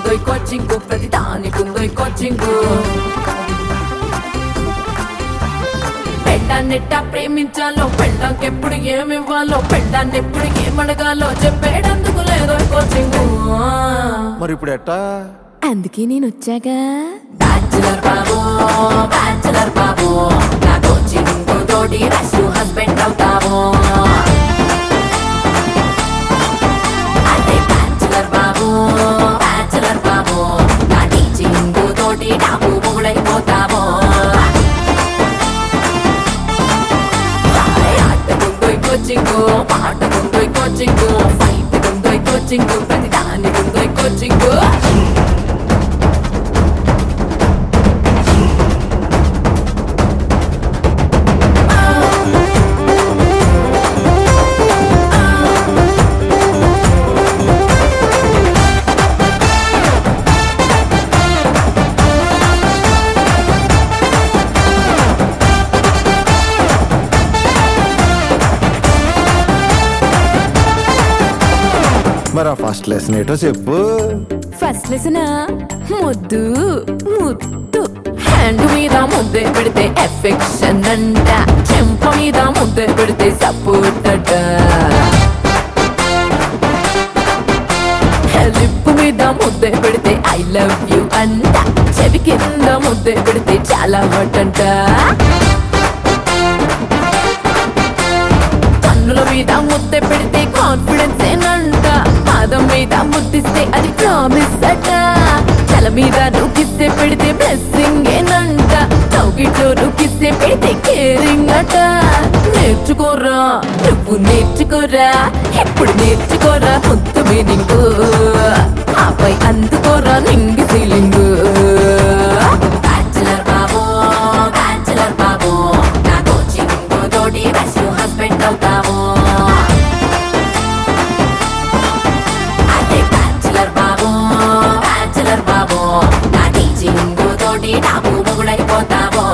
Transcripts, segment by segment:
ఉందో కోచింగ్ ప్రతి దానికి ఉందో కోచింగ్ పెళ్ళాన్నెట్టా ప్రేమించాలో పెళ్ళానికి ఎప్పుడు ఏమివ్వాలో పెళ్ళాన్ని ఎప్పుడు ఏమడగాలో చెప్పేటందుకు లేదో కోచింగ్ మరి ఇప్పుడు ఎట్టా అందుకే నేను వచ్చాగా బ్యాచులర్ బాబు బ్యాచులర్ బాబు నా కోచింగ్ తోటి రష్ హస్బెండ్ అవుతావు అదే బ్యాచులర్ బాబు బ్యాచులర్ బాబు నా టీచింగ్ తోటి డాబు మొగుడైపోతావు ఆటకుందో కోచింగ్ పాటకుందో కోచింగ్ ఫైట్ కుందో కోచింగ్ ప్రతి దానికి ఉందో కోచింగ్ మరి ఆ ఫస్ట్ లెసన్ ఏటో చెప్పు ఫస్ట్ లెసన్ ముద్దు ముద్దు హ్యాండ్ మీద ముద్దే పెడితే ఎఫెక్షన్ అంట చెంప మీద ముద్దే పెడితే సపోర్ట్ అట లిప్ మీద ముద్దే పెడితే ఐ లవ్ యు అంట చెవి కింద ముద్దే పెడితే చాలా హట్ అంట కన్నుల మీద ముద్దే పెడితే కాన్ఫిడెన్స్ ఏనంట పాదం మీద ముద్దిస్తే అది ప్రామిస్ అట తల మీద నూకిస్తే పెడితే బ్లెస్సింగ్ ఏనంట చౌకిట్లో నూకిస్తే పెడితే కేరింగ్ అట నేర్చుకోరా నువ్వు నేర్చుకోరా ఎప్పుడు నేర్చుకోరా ముద్దు మీనింగ్ ఆపై అందుకోరా నింగి ఫీలింగ్ బ్యాచులర్ బాబు బ్యాచులర్ బాబు నా కోచింగ్ తోటి బెస్ట్ హస్బెండ్ అవుతావు అదే బ్యాచులర్ బాబు బ్యాచులర్ బాబు నా టీచింగ్ తోటి డాబు మొగుడైపోతావు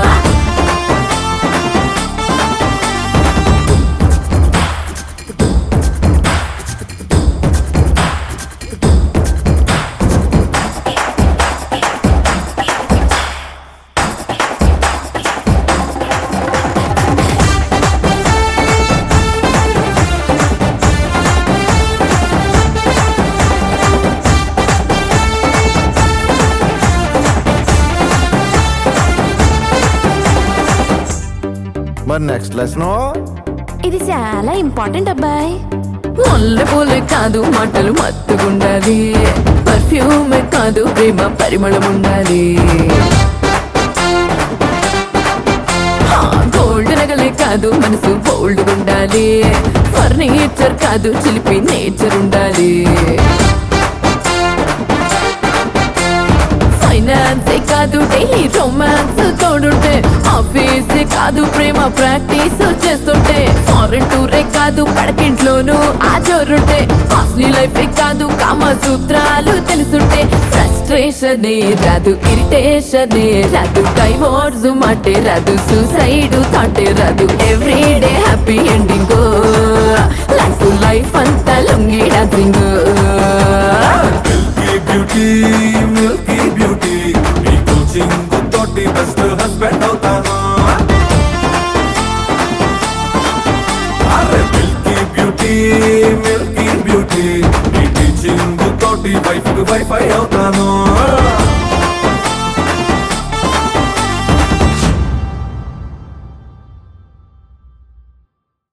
మరి నెక్స్ట్ లెసన్ ఇది చాలా ఇంపార్టెంట్ అబ్బాయి ముల్లె పూలే కాదు మాటలు మత్తుగుండాలి పర్ఫ్యూమే కాదు ప్రేమ పరిమళం ఉండాలి గోల్డ్ నగలే కాదు మనసు బోల్డ్ ఉండాలి ఫర్నిచర్ కాదు చిలిపి నేచర్ ఉండాలి ఫైనాన్సే కాదు డైలీ రొమాన్స్ తోడుంటే ఆఫీసే కాదు ప్రేమ ప్రాక్టీస్ చేస్తుంటే ఫారెన్ టూరే కాదు పడకింట్లోనూ ఆ జోరుంటే కాస్ట్లీ లైఫ్ కాదు కామ సూత్రాలు తెలుసుంటే ఫ్రస్ట్రేషనే రాదు ఇరిటేషనే రాదు డైవోర్స్ మాటే రాదు సూసైడ్ థాటే రాదు everyday happy ending life life అంతా లొంగి dancing milky beauty milky beauty నీ కోచింగ్ తోటి బెస్ట్ హస్బెండ్ అవుతాను అరే మిల్కీ బ్యూటీ మిల్కీ బ్యూటీ నీ టీచింగ్ తోటి వైఫ్ వైఫై అవుతాను